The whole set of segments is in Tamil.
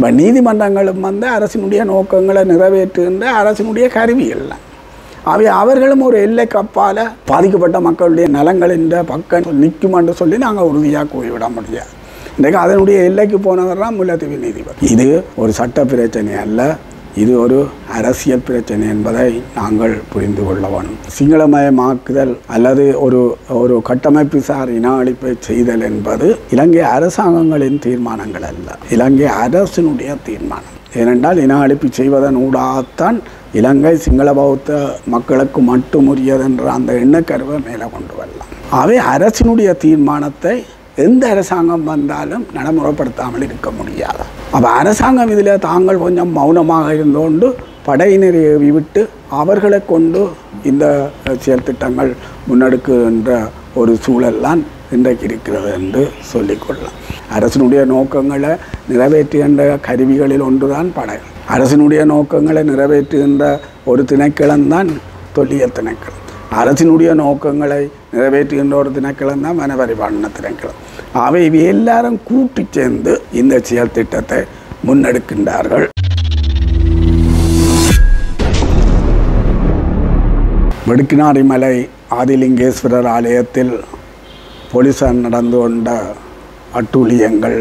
இப்போ நீதிமன்றங்களும் வந்து அரசினுடைய நோக்கங்களை நிறைவேற்றுகின்ற அரசினுடைய கருவிகள் தான். அவை அவர்களும் ஒரு எல்லைக்கு அப்பால பாதிக்கப்பட்ட மக்களுடைய நலங்களின் பக்கம் நிற்கும் என்று சொல்லி நாங்கள் உறுதியாக கூறிவிட முடியாது இன்றைக்கு அதனுடைய எல்லைக்கு போனவர் தான் முல்லைத்தீவு நீதிபதி இது ஒரு சட்ட பிரச்சனை அல்ல இது ஒரு அரசியல் பிரச்சனை என்பதை நாங்கள் புரிந்து கொள்ள வேணும் சிங்களமயமாக்குதல் அல்லது ஒரு ஒரு கட்டமைப்பு சார் இன அழிப்பை செய்தல் என்பது இலங்கை அரசாங்கங்களின் தீர்மானங்கள் அல்ல இலங்கை அரசினுடைய தீர்மானம் ஏனென்றால் இன அழிப்பு செய்வதன் ஊடாகத்தான் இலங்கை சிங்கள பௌத்த மக்களுக்கு மட்டும் உரியதென்ற அந்த எண்ணக்கருவை மேலே கொண்டு வரலாம் அவை அரசினுடைய தீர்மானத்தை எந்த அரசாங்கம் வந்தாலும் நடைமுறைப்படுத்தாமல் இருக்க முடியாது அப்போ அரசாங்கம் இதில் தாங்கள் கொஞ்சம் மௌனமாக இருந்தோண்டு படையினரை ஏவி விட்டு அவர்களை கொண்டு இந்த செயல் திட்டங்கள் முன்னெடுக்குகின்ற ஒரு சூழல்லாம் இன்றைக்கு இருக்கிறது என்று சொல்லிக்கொள்ளலாம் அரசினுடைய நோக்கங்களை நிறைவேற்றுகின்ற கருவிகளில் ஒன்றுதான் படை அரசினுடைய நோக்கங்களை நிறைவேற்றுகின்ற ஒரு திணைக்களம்தான் தொல்லியல் திணைக்களம் அரசினுடைய நோக்கங்களை நிறைவேற்றுகின்ற ஒரு திணைக்களம் தான் வனபரிபாலன திணைக்களம் அவை இவை எல்லாரும் கூட்டி சேர்ந்து இந்த செயல் திட்டத்தை முன்னெடுக்கின்றார்கள் வெடுக்கினாரிமலை ஆதிலிங்கேஸ்வரர் ஆலயத்தில் போலீசார் நடந்து கொண்ட அட்டூழியங்கள்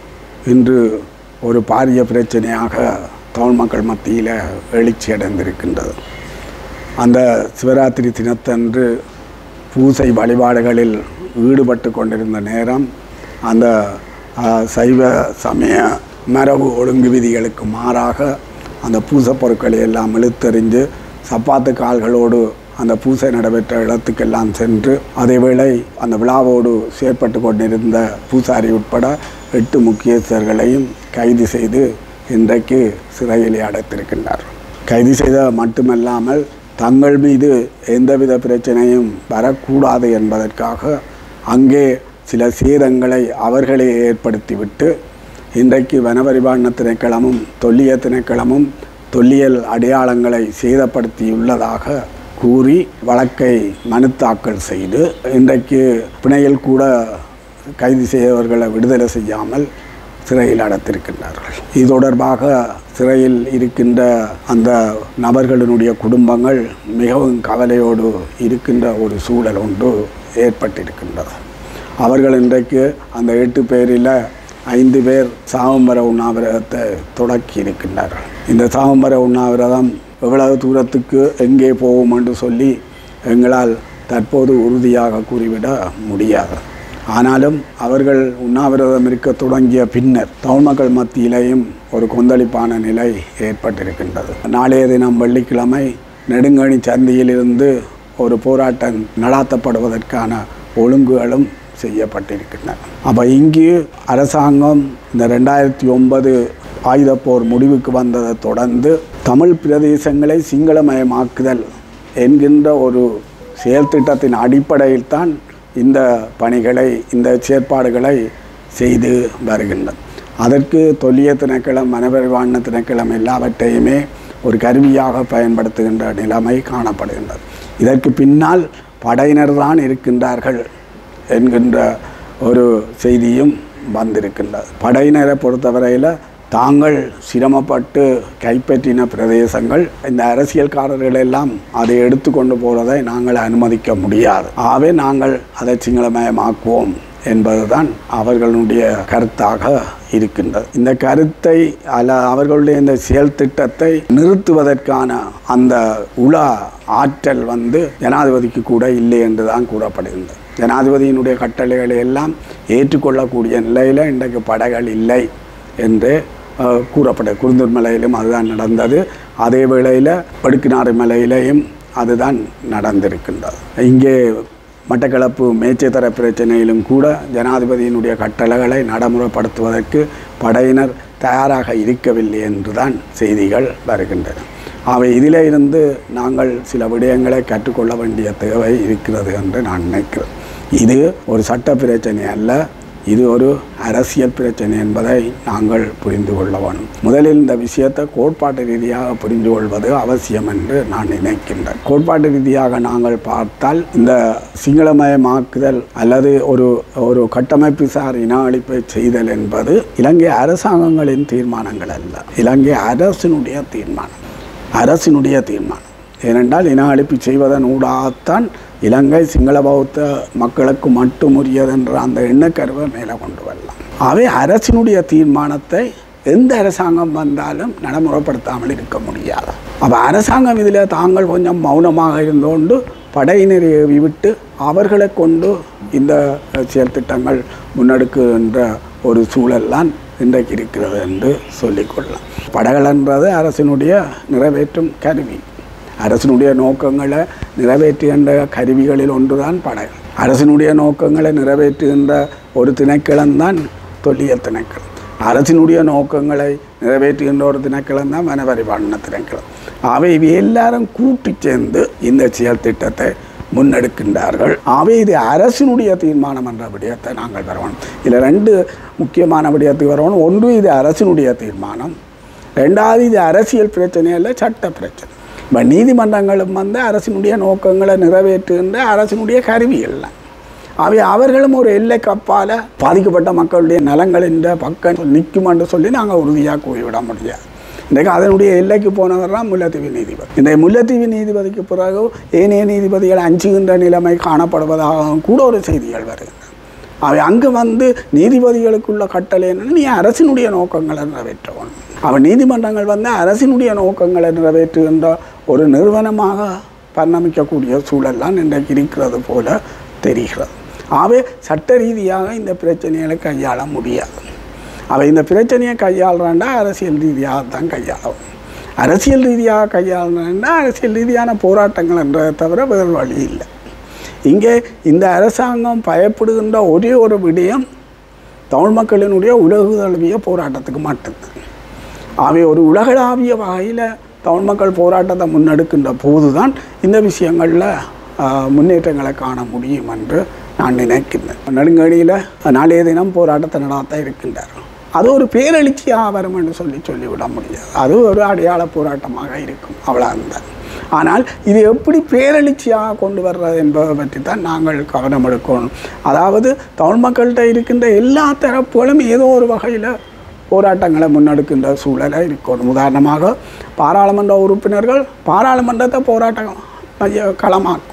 இன்று ஒரு பாரிய பிரச்சனையாக தமிழ் மக்கள் மத்தியில் எழுச்சி அடைந்திருக்கின்றது அந்த சிவராத்திரி தினத்தன்று பூசை வழிபாடுகளில் ஈடுபட்டு கொண்டிருந்த நேரம் அந்த ஆ, சைவ சமய மரபு ஒழுங்கு விதிகளுக்கு மாறாக அந்த பூசை பொருட்களை எல்லாம் இழுத்தெறிஞ்சு சப்பாத்து கால்களோடு அந்த பூசை நடைபெற்ற இடத்துக்கெல்லாம் சென்று அதேவேளை அந்த விழாவோடு செயற்பட்டு கொண்டிருந்த பூசாரி உட்பட எட்டு முக்கியஸ்தர்களையும் கைது செய்து இன்றைக்கு சிறையிலே அடைத்திருக்கின்றார் கைது செய்த மட்டுமல்லாமல் தங்கள் மீது எந்தவித பிரச்சனையும் வரக்கூடாது என்பதற்காக அங்கே சில சேதங்களை அவர்களே ஏற்படுத்திவிட்டு இன்றைக்கு வனபரிபாலன திணைக்களமும் தொல்லிய திணைக்களமும் தொல்லியல் அடையாளங்களை சேதப்படுத்தியுள்ளதாக கூறி வழக்கை மனு தாக்கல் செய்து இன்றைக்கு பிணையில் கூட கைது செய்தவர்களை விடுதலை செய்யாமல் சிறையில் அடைத்திருக்கின்றார்கள் இது தொடர்பாக சிறையில் இருக்கின்ற அந்த நபர்களினுடைய குடும்பங்கள் மிகவும் கவலையோடு இருக்கின்ற ஒரு சூழல் ஒன்று ஏற்பட்டிருக்கின்றது அவர்கள் இன்றைக்கு அந்த எட்டு பேரில் ஐந்து பேர் சாவம்பர உண்ணாவிரதத்தை தொடக்கி இருக்கின்றார்கள் இந்த சாவம்பர உண்ணாவிரதம் எவ்வளவு தூரத்துக்கு எங்கே போகும் என்று சொல்லி எங்களால் தற்போது உறுதியாக கூறிவிட முடியாது ஆனாலும் அவர்கள் உண்ணாவிரதம் இருக்க தொடங்கிய பின்னர் தமிழ் மக்கள் மத்தியிலேயும் ஒரு கொந்தளிப்பான நிலை ஏற்பட்டிருக்கின்றது நாளைய தினம் வெள்ளிக்கிழமை நெடுங்கணி சந்தியிலிருந்து ஒரு போராட்டம் நடாத்தப்படுவதற்கான ஒழுங்குகளும் செய்யப்பட்டிருக்கின்றன அப்போ இங்கு அரசாங்கம் இந்த ரெண்டாயிரத்தி ஒன்பது ஆயுதப்போர் முடிவுக்கு வந்ததை தொடர்ந்து தமிழ் பிரதேசங்களை சிங்களமயமாக்குதல் என்கின்ற ஒரு செயல் திட்டத்தின் அடிப்படையில் தான் இந்த பணிகளை இந்த செயற்பாடுகளை செய்து வருகின்றன அதற்கு தொல்லிய திணைக்களம் வனபரிவான திணைக்களம் எல்லாவற்றையுமே ஒரு கருவியாக பயன்படுத்துகின்ற நிலைமை காணப்படுகின்றது இதற்கு பின்னால் படையினர் தான் இருக்கின்றார்கள் என்கின்ற ஒரு செய்தியும் வந்திருக்கின்றது படையினரை பொறுத்தவரையில் தாங்கள் சிரமப்பட்டு கைப்பற்றின பிரதேசங்கள் இந்த அரசியல்காரர்கள் எல்லாம் அதை எடுத்துக்கொண்டு போவதை நாங்கள் அனுமதிக்க முடியாது ஆகவே நாங்கள் அதை சிங்களமயமாக்குவோம் என்பதுதான் அவர்களுடைய கருத்தாக இருக்கின்றது இந்த கருத்தை அல்ல அவர்களுடைய இந்த செயல் திட்டத்தை நிறுத்துவதற்கான அந்த உள ஆற்றல் வந்து ஜனாதிபதிக்கு கூட இல்லை என்று தான் கூறப்படுகின்றது ஜனாதிபதியினுடைய கட்டளைகளை எல்லாம் ஏற்றுக்கொள்ளக்கூடிய நிலையில் இன்றைக்கு படைகள் இல்லை என்று அஹ், கூறப்பட்ட குருந்தூர் மலையிலும் அதுதான் நடந்தது அதே வேளையில் படுக்கினாறு மலையிலேயும் அதுதான் நடந்திருக்கின்றது இங்கே மட்டக்களப்பு மேய்ச்சத்தர பிரச்சனையிலும் கூட ஜனாதிபதியினுடைய கட்டளைகளை நடைமுறைப்படுத்துவதற்கு படையினர் தயாராக இருக்கவில்லை என்றுதான் செய்திகள் வருகின்றன அவை இதிலே இருந்து நாங்கள் சில விடயங்களை கற்றுக்கொள்ள வேண்டிய தேவை இருக்கிறது என்று நான் நினைக்கிறேன் இது ஒரு சட்ட பிரச்சனை அல்ல இது ஒரு அரசியல் பிரச்சனை என்பதை நாங்கள் புரிந்து கொள்ள வேண்டும் முதலில் இந்த விஷயத்தை கோட்பாட்டு ரீதியாக புரிந்து கொள்வது அவசியம் என்று நான் நினைக்கின்றேன் கோட்பாட்டு ரீதியாக நாங்கள் பார்த்தால் இந்த சிங்களமயமாக்குதல் அல்லது ஒரு ஒரு கட்டமைப்பு சார் இன அழிப்பை செய்தல் என்பது இலங்கை அரசாங்கங்களின் தீர்மானங்கள் அல்ல இலங்கை அரசினுடைய தீர்மானம் அரசினுடைய தீர்மானம் ஏனென்றால் இன அழிப்பு செய்வதன் ஊடாகத்தான் இலங்கை சிங்கள பௌத்த மக்களுக்கு மட்டும் உரியதென்ற அந்த எண்ணக்கருவை மேலே கொண்டு வரலாம் அவை அரசினுடைய தீர்மானத்தை எந்த அரசாங்கம் வந்தாலும் நடைமுறைப்படுத்தாமல் இருக்க முடியாது அப்போ அரசாங்கம் இதில் தாங்கள் கொஞ்சம் மௌனமாக இருந்தோண்டு படையினரை ஏவி விட்டு அவர்களை கொண்டு இந்த செயல் திட்டங்கள் முன்னெடுக்கின்ற ஒரு சூழல்லாம் இன்றைக்கு இருக்கிறது என்று சொல்லிக்கொள்ளலாம் படைகள் என்பது அரசினுடைய நிறைவேற்றும் கருவி அரசினுடைய நோக்கங்களை நிறைவேற்றுகின்ற கருவிகளில் ஒன்றுதான் படைகள் அரசினுடைய நோக்கங்களை நிறைவேற்றுகின்ற ஒரு திணைக்களம்தான் தொல்லியல் திணைக்களம் அரசினுடைய நோக்கங்களை நிறைவேற்றுகின்ற ஒரு திணைக்களம் தான் வனபரிபாலன திணைக்களம் அவை இவை எல்லாரும் கூட்டி சேர்ந்து இந்த செயல் திட்டத்தை முன்னெடுக்கின்றார்கள் ஆகவே இது அரசினுடைய தீர்மானம் என்ற விடயத்தை நாங்கள் வரணும் இதில் ரெண்டு முக்கியமான விடயத்துக்கு வரணும் ஒன்று இது அரசினுடைய தீர்மானம் ரெண்டாவது இது அரசியல் பிரச்சனை அல்ல சட்ட பிரச்சனை இப்போ நீதிமன்றங்களும் வந்து அரசினுடைய நோக்கங்களை நிறைவேற்றுகின்ற அரசினுடைய கருவிகள் அவை அவர்களும் ஒரு எல்லைக்கு அப்பால் பாதிக்கப்பட்ட மக்களுடைய நலங்களின் பக்கம் நிற்கும் என்று சொல்லி நாங்கள் உறுதியாக கூறிவிட முடியாது இன்றைக்கு அதனுடைய எல்லைக்கு போனவர் தான் முல்லைத்தீவு நீதிபதி இன்றைய முல்லைத்தீவு நீதிபதிக்கு பிறகு ஏனைய நீதிபதிகள் அஞ்சுகின்ற நிலைமை காணப்படுவதாகவும் கூட ஒரு செய்திகள் வருகின்றன அவை அங்கு வந்து நீதிபதிகளுக்குள்ள கட்டளை என்னன்னு நீ அரசினுடைய நோக்கங்களை நிறைவேற்றவன் அவன் நீதிமன்றங்கள் வந்து அரசினுடைய நோக்கங்களை நிறைவேற்றுகின்ற ஒரு நிறுவனமாக பரிணமிக்கக்கூடிய சூழல்லாம் இன்றைக்கு இருக்கிறது போல தெரிகிறது ஆகவே சட்ட ரீதியாக இந்த பிரச்சனைகளை கையாள முடியாது அவை இந்த பிரச்சனையை கையாளுறாண்டா அரசியல் ரீதியாக தான் கையாளும் அரசியல் ரீதியாக கையாளுனா அரசியல் ரீதியான போராட்டங்கள் என்றதை தவிர வேறு வழி இல்லை இங்கே இந்த அரசாங்கம் பயப்படுகின்ற ஒரே ஒரு விடயம் தமிழ் மக்களினுடைய உலகு தழுவிய போராட்டத்துக்கு மட்டும்தான் அவை ஒரு உலகளாவிய வகையில் தமிழ் மக்கள் போராட்டத்தை முன்னெடுக்கின்ற போது தான் இந்த விஷயங்களில் முன்னேற்றங்களை காண முடியும் என்று நான் நினைக்கின்றேன் நெடுங்கடியில் நாளைய தினம் போராட்டத்தை நடாத்த இருக்கின்றார் அது ஒரு பேரெழுச்சியாக வரும் என்று சொல்லி சொல்லிவிட முடியாது அது ஒரு அடையாள போராட்டமாக இருக்கும் அவ்வளோதான் ஆனால் இது எப்படி பேரெழுச்சியாக கொண்டு வர்றது என்பதை பற்றி தான் நாங்கள் கவனம் எடுக்கணும் அதாவது தமிழ் மக்கள்கிட்ட இருக்கின்ற எல்லா தரப்புகளும் ஏதோ ஒரு வகையில் போராட்டங்களை முன்னெடுக்கின்ற சூழலை இருக்கணும் உதாரணமாக பாராளுமன்ற உறுப்பினர்கள் பாராளுமன்றத்தை போராட்டம் மைய களமாக்கணும்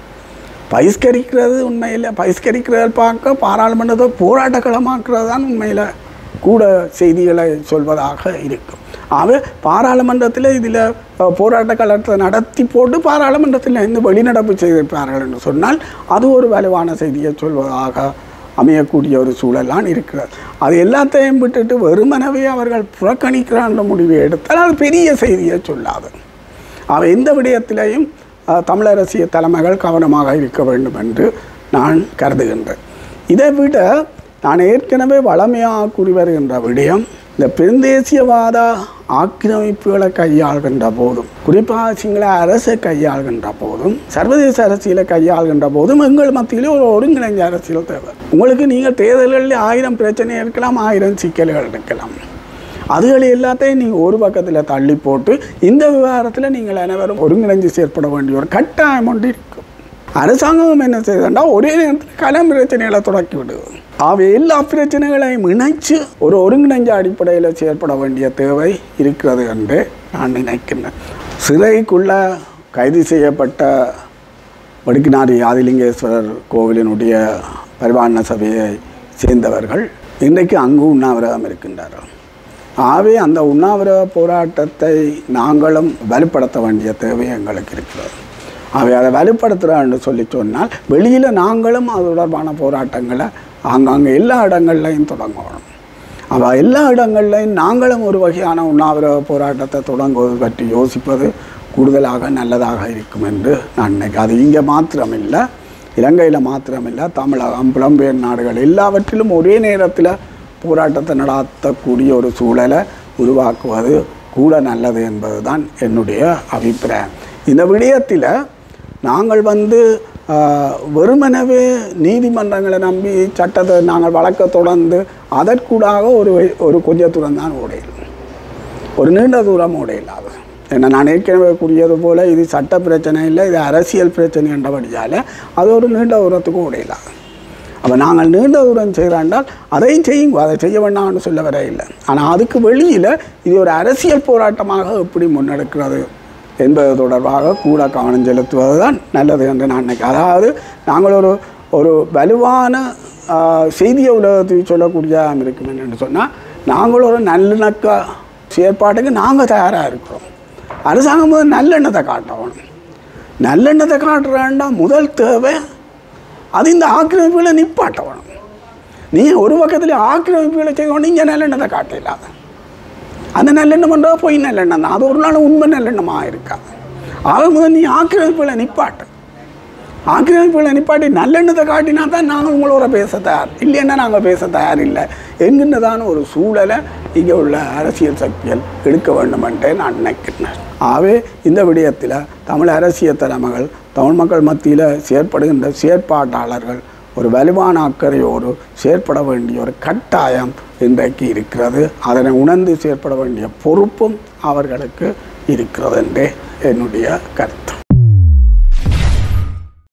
பகிஷ்கரிக்கிறது உண்மையில் பகிஷ்கரிக்கிறது பார்க்க பாராளுமன்றத்தை போராட்ட களமாக்குறது தான் உண்மையில் கூட செய்திகளை சொல்வதாக இருக்கும் ஆக பாராளுமன்றத்தில் இதில் போராட்ட களத்தை நடத்தி போட்டு பாராளுமன்றத்தில் இருந்து வெளிநடப்பு செய்திருப்பார்கள் என்று சொன்னால் அது ஒரு வலுவான செய்தியை சொல்வதாக அமையக்கூடிய ஒரு சூழலான் இருக்கிறது அது எல்லாத்தையும் விட்டுட்டு வெறுமனவே அவர்கள் புறக்கணிக்கிறான்ற முடிவை எடுத்தால் அது பெரிய செய்தியை சொல்லாது அவை எந்த விடயத்திலையும் அஹ், தமிழரசிய தலைமைகள் கவனமாக இருக்க வேண்டும் என்று நான் கருதுகின்றேன் இதை விட நான் ஏற்கனவே வளமையாக கூறி வருகின்ற விடயம் இந்த பெருந்தேசியவாத ஆக்கிரமிப்புகளை கையாள்கின்ற போதும் குறிப்பாக சிங்கள அரசை கையாள்கின்ற போதும் சர்வதேச அரசியலை கையாள்கின்ற போதும் எங்கள் மத்தியிலே ஒரு ஒருங்கிணைந்த அரசியல் தேவை உங்களுக்கு நீங்கள் தேர்தல்களில் ஆயிரம் பிரச்சனை இருக்கலாம் ஆயிரம் சிக்கல்கள் இருக்கலாம் அதுகளை எல்லாத்தையும் நீங்கள் ஒரு பக்கத்தில் தள்ளி போட்டு இந்த விவகாரத்தில் நீங்கள் அனைவரும் ஒருங்கிணைந்து செயற்பட வேண்டிய ஒரு கட்டாயம் ஒன்று இருக்கும் அரசாங்கம் என்ன செய்யுதுன்னா ஒரே நேரத்தில் கலம் பிரச்சனைகளை தொடக்கி விடுது அவை எல்லா பிரச்சனைகளையும் இணைச்சு ஒரு ஒருங்கிணைஞ்ச அடிப்படையில் செயற்பட வேண்டிய தேவை இருக்கிறது என்று நான் நினைக்கின்றேன் சிறைக்குள்ள கைது செய்யப்பட்ட வடுக்கினாரி ஆதிலிங்கேஸ்வரர் கோவிலினுடைய பரிபாலன சபையை சேர்ந்தவர்கள் இன்றைக்கு அங்கு உண்ணாவிரதம் இருக்கின்றார்கள் ஆகவே அந்த உண்ணாவிரத போராட்டத்தை நாங்களும் வலுப்படுத்த வேண்டிய தேவை எங்களுக்கு இருக்கிறது அவை அதை வலுப்படுத்துகிறோன்னு சொல்லி சொன்னால் வெளியில் நாங்களும் அது தொடர்பான போராட்டங்களை ஆங்காங்கே எல்லா இடங்கள்லையும் தொடங்கணும் அவ எல்லா இடங்கள்லையும் நாங்களும் ஒரு வகையான உண்ணாவிரத போராட்டத்தை தொடங்குவது பற்றி யோசிப்பது கூடுதலாக நல்லதாக இருக்கும் என்று நான் நினைக்கிறேன் அது இங்கே மாத்திரமில்லை இலங்கையில் மாத்திரமில்லை தமிழகம் புலம்பெயர் நாடுகள் எல்லாவற்றிலும் ஒரே நேரத்தில் போராட்டத்தை நடாத்தக்கூடிய ஒரு சூழலை உருவாக்குவது கூட நல்லது என்பது தான் என்னுடைய அபிப்பிராயம் இந்த விடயத்தில் நாங்கள் வந்து ஆஹ், வெறுமனவே நீதிமன்றங்களை நம்பி சட்டத்தை நாங்கள் வழக்க தொடர்ந்து அதற்கூடாக ஒரு ஒரு கொஞ்ச தூரம் தான் ஓடையில் ஒரு நீண்ட தூரம் ஓடையில்லாது ஏன்னா நான் ஏற்கனவே கூறியது போல் இது சட்ட பிரச்சனை இல்லை இது அரசியல் பிரச்சனை என்றபடியால் அது ஒரு நீண்ட தூரத்துக்கு ஓடையில்லாது அப்போ நாங்கள் நீண்ட தூரம் செய்கிறாண்டால் அதையும் செய்யுங்க அதை செய்ய வேண்டாம்னு சொல்ல வர இல்லை ஆனால் அதுக்கு வெளியில் இது ஒரு அரசியல் போராட்டமாக எப்படி முன்னெடுக்கிறது என்பது தொடர்பாக கூட கவனம் செலுத்துவது தான் நல்லது என்று நான் நினைக்கிறேன் அதாவது நாங்கள் ஒரு ஒரு வலுவான ஆஹ், செய்திய உலகத்துக்கு சொல்லக்கூடிய இருக்கும் என்று சொன்னால் நாங்கள் ஒரு நல்லிணக்க செயற்பாட்டுக்கு நாங்கள் தயாராக இருக்கிறோம் அரசாங்கம் முதல் நல்லெண்ணத்தை காட்டணும் நல்லெண்ணத்தை காட்டுறாண்டா முதல் தேவை அது இந்த ஆக்கிரமிப்புகளை நிப்பாட்டணும் நீ ஒரு பக்கத்தில் ஆக்கிரமிப்புகளை செய்யணும் இங்கே நல்லெண்ணத்தை காட்டலாத அந்த நல்லெண்ணம் பண்ணுறா போய் நல்லெண்ணம் தான் அது ஒரு நாள் உண்மை நல்லெண்ணமாக இருக்காது ஆக முதல் நீ ஆக்கிரமிப்புகளை நிப்பாட்டு ஆக்கிரமிப்புகளை நிப்பாட்டி நல்லெண்ணத்தை காட்டினா தான் நாங்கள் உங்களோட பேச தயார் இல்லைன்னா நாங்கள் பேச தயார் இல்லை என்கின்றதான ஒரு சூழலை இங்கே உள்ள அரசியல் சக்திகள் எடுக்க வேண்டும் என்றே நான் நினைக்கிறேன் ஆகவே இந்த விடயத்தில் தமிழ் அரசியல் தலைமைகள் தமிழ் மக்கள் மத்தியில் செயற்படுகின்ற செயற்பாட்டாளர்கள் ஒரு வலுவான அக்கறையோடு செயற்பட வேண்டிய ஒரு கட்டாயம் இன்றைக்கு இருக்கிறது அதனை உணர்ந்து செயற்பட வேண்டிய பொறுப்பும் அவர்களுக்கு இருக்கிறது என்றே என்னுடைய கருத்து